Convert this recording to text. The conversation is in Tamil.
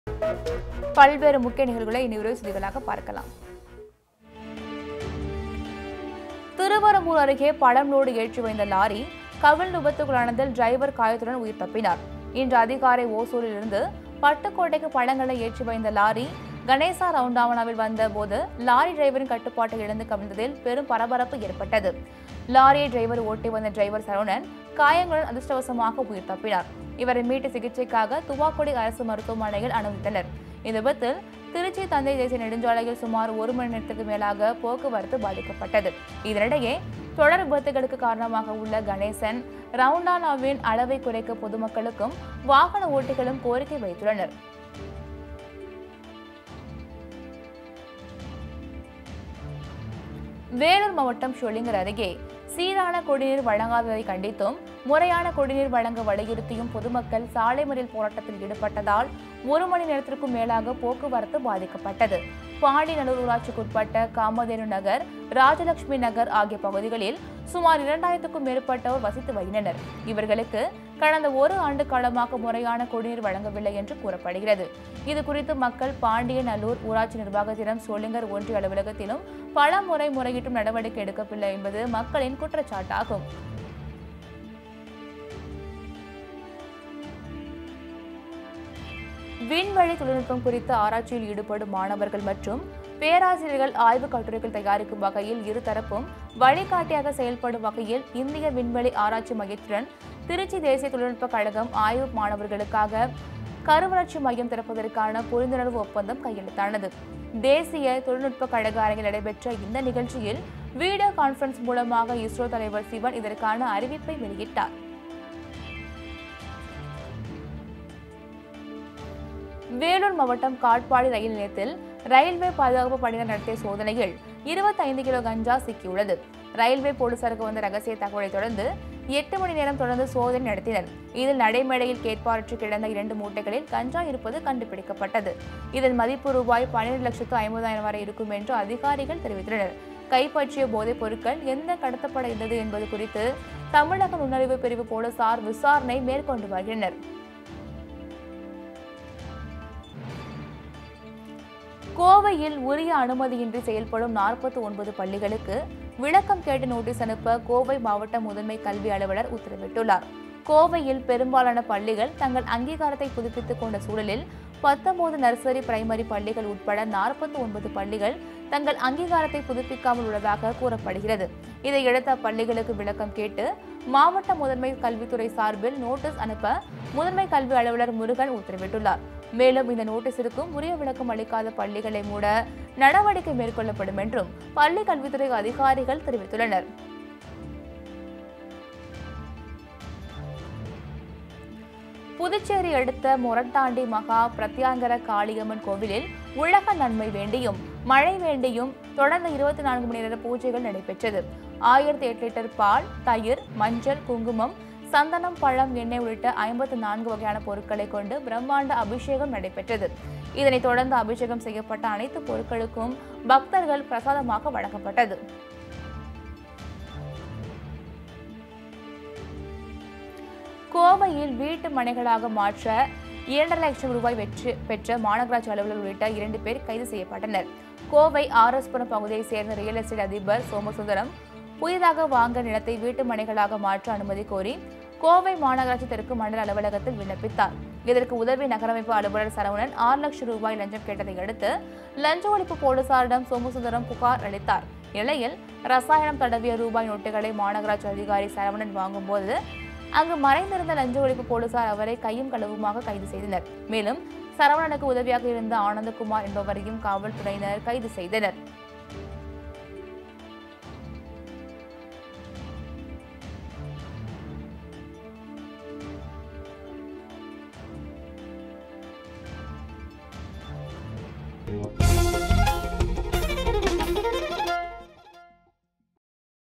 பல்வேறு முக்கிய நிகழ்வுகளை இனி உரை செய்திகளாக பார்க்கலாம் திருவரம்பூர் அருகே பழம்லோடு ஏற்றி வைந்த லாரி கவிழ் விபத்துக்குள்ளானதில் டிரைவர் காயத்துடன் உயிர் தப்பினார் இன்று அதிகாலை ஓசூரிலிருந்து பட்டுக்கோட்டைக்கு பழங்களை ஏற்றி வைந்த லாரி கணேசா ரவுண்டாவனாவில் வந்த போது லாரி டிரைவரின் கட்டுப்பாட்டை இழந்து கவிழ்ந்ததில் பெரும் பரபரப்பு ஏற்பட்டது லாரியை டிரைவர் ஓட்டி வந்த டிரைவர் சரவணன் காயங்களுடன் அதிர்ஷ்டவசமாக உயிர் தப்பினார் இவரை மீட்டு சிகிச்சைக்காக துவாக்குடி அரசு மருத்துவமனையில் அனுமதித்தனர் இந்த விபத்தில் திருச்சி தந்தை தேசிய நெடுஞ்சாலையில் சுமார் ஒரு மணி நேரத்துக்கு மேலாக போக்குவரத்து பாதிக்கப்பட்டது இதனிடையே தொடர் விபத்துகளுக்கு காரணமாக உள்ள கணேசன் ரவுண்டானாவின் அளவை குறைக்க பொதுமக்களுக்கும் வாகன ஓட்டிகளும் கோரிக்கை வைத்துள்ளனர் வேலூர் மாவட்டம் ஷொலிங்கர் அருகே சீரான குடிநீர் வழங்காததை கண்டித்தும் முறையான குடிநீர் வழங்க வலியுறுத்தியும் பொதுமக்கள் சாலை மறியல் போராட்டத்தில் ஈடுபட்டதால் ஒரு மணி நேரத்திற்கும் மேலாக போக்குவரத்து பாதிக்கப்பட்டது பாண்டிநல்லூர் ஊராட்சிக்குட்பட்ட காமதேனு நகர் ராஜலட்சுமி நகர் ஆகிய பகுதிகளில் சுமார் இரண்டாயிரத்துக்கும் மேற்பட்டோர் வசித்து வருகின்றனர் இவர்களுக்கு கடந்த ஒரு ஆண்டு காலமாக முறையான குடிநீர் வழங்கவில்லை என்று கூறப்படுகிறது இது குறித்து மக்கள் பாண்டியநல்லூர் ஊராட்சி நிர்வாகத்திடம் சோளிங்கர் ஒன்றிய அலுவலகத்திலும் பல முறை முறையிட்டும் நடவடிக்கை எடுக்கவில்லை என்பது மக்களின் குற்றச்சாட்டாகும் விண்வெளி தொழில்நுட்பம் குறித்த ஆராய்ச்சியில் ஈடுபடும் மாணவர்கள் மற்றும் பேராசிரியர்கள் ஆய்வுக் கட்டுரைகள் தயாரிக்கும் வகையில் இருதரப்பும் வழிகாட்டியாக செயல்படும் வகையில் இந்திய விண்வெளி ஆராய்ச்சி மையத்துடன் திருச்சி தேசிய தொழில்நுட்ப கழகம் ஆய்வு மாணவர்களுக்காக கருவளர்ச்சி மையம் திறப்பதற்கான புரிந்துணர்வு ஒப்பந்தம் கையெழுத்தானது தேசிய தொழில்நுட்ப கழக அரங்கில் நடைபெற்ற இந்த நிகழ்ச்சியில் வீடியோ கான்பரன்ஸ் மூலமாக இஸ்ரோ தலைவர் சிவன் இதற்கான அறிவிப்பை வெளியிட்டார் வேலூர் மாவட்டம் காட்பாடி ரயில் நிலையத்தில் ரயில்வே பாதுகாப்பு பணியினர் நடத்திய சோதனையில் 25 கிலோ கஞ்சா சிக்கியுள்ளது ரயில்வே போலீசாருக்கு வந்த ரகசிய தகவலை தொடர்ந்து எட்டு மணி நேரம் தொடர்ந்து சோதனை நடத்தினர் இதில் நடைமேடையில் கேட்பாரற்று கிடந்த இரண்டு மூட்டைகளில் கஞ்சா இருப்பது கண்டுபிடிக்கப்பட்டது இதன் மதிப்பு ரூபாய் பன்னிரண்டு லட்சத்து ஐம்பதாயிரம் வரை இருக்கும் என்று அதிகாரிகள் தெரிவித்தனர் கைப்பற்றிய போதைப் பொருட்கள் எந்த கடத்தப்பட இருந்தது என்பது குறித்து தமிழக நுண்ணறிவு பிரிவு போலீசார் விசாரணை மேற்கொண்டு வருகின்றனர் கோவையில் உரிய அனுமதியின்றி செயல்படும் நாற்பத்தி ஒன்பது பள்ளிகளுக்கு விளக்கம் கேட்டு நோட்டீஸ் அனுப்ப கோவை மாவட்ட முதன்மை கல்வி அலுவலர் உத்தரவிட்டுள்ளார் கோவையில் பெரும்பாலான பள்ளிகள் தங்கள் அங்கீகாரத்தை புதுப்பித்துக் கொண்ட சூழலில் பத்தொன்பது நர்சரி பிரைமரி பள்ளிகள் உட்பட நாற்பத்தி ஒன்பது பள்ளிகள் தங்கள் அங்கீகாரத்தை புதுப்பிக்காமல் உள்ளதாக கூறப்படுகிறது இதையடுத்து அப்பள்ளிகளுக்கு விளக்கம் கேட்டு மாவட்ட முதன்மை கல்வித்துறை சார்பில் நோட்டீஸ் அனுப்ப முதன்மை கல்வி அலுவலர் முருகன் உத்தரவிட்டுள்ளார் மேலும் இந்த நோட்டீஸிற்கும் உரிய விளக்கம் அளிக்காத பள்ளிகளை மூட நடவடிக்கை மேற்கொள்ளப்படும் என்றும் பள்ளி கல்வித்துறை அதிகாரிகள் தெரிவித்துள்ளனர் புதுச்சேரி அடுத்த மொரட்டாண்டி மகா பிரத்யாங்கர காளியம்மன் கோவிலில் உலக நன்மை வேண்டியும் மழை வேண்டியும் தொடர்ந்து இருபத்தி நான்கு மணி நேர பூஜைகள் நடைபெற்றது ஆயிரத்தி எட்டு லிட்டர் பால் தயிர் மஞ்சள் குங்குமம் சந்தனம் பழம் எண்ணெய் உள்ளிட்ட ஐம்பத்து நான்கு வகையான பொருட்களை கொண்டு பிரம்மாண்ட அபிஷேகம் நடைபெற்றது இதனைத் தொடர்ந்து அபிஷேகம் செய்யப்பட்ட அனைத்து பொருட்களுக்கும் பக்தர்கள் பிரசாதமாக வழங்கப்பட்டது கோவையில் வீட்டு மனைகளாக மாற்ற இரண்டரை லட்சம் ரூபாய் வெற்றி பெற்ற மாநகராட்சி அலுவலர் உள்ளிட்ட இரண்டு பேர் கைது செய்யப்பட்டனர் கோவை ஆர்எஸ்புரம் பகுதியைச் சேர்ந்த ரியல் எஸ்டேட் அதிபர் சோமசுந்தரம் புதிதாக வாங்க நிலத்தை வீட்டு மனைகளாக மாற்ற அனுமதி கோரி கோவை மாநகராட்சி தெற்கு மண்டல அலுவலகத்தில் விண்ணப்பித்தார் இதற்கு உதவி நகரமைப்பு அலுவலர் சரவணன் ஆறு லட்சம் ரூபாய் லஞ்சம் கேட்டதை அடுத்து லஞ்ச ஒழிப்பு போலீசாரிடம் சோமசுந்தரம் புகார் அளித்தார் இந்நிலையில் ரசாயனம் தடவிய ரூபாய் நோட்டுகளை மாநகராட்சி அதிகாரி சரவணன் வாங்கும்போது அங்கு மறைந்திருந்த லஞ்ச ஒழிப்பு போலீசார் அவரை கையும் களவுமாக கைது செய்தனர் மேலும் சரவணனுக்கு உதவியாக இருந்த ஆனந்தகுமார் என்பவரையும் காவல்துறையினர் கைது செய்தனர்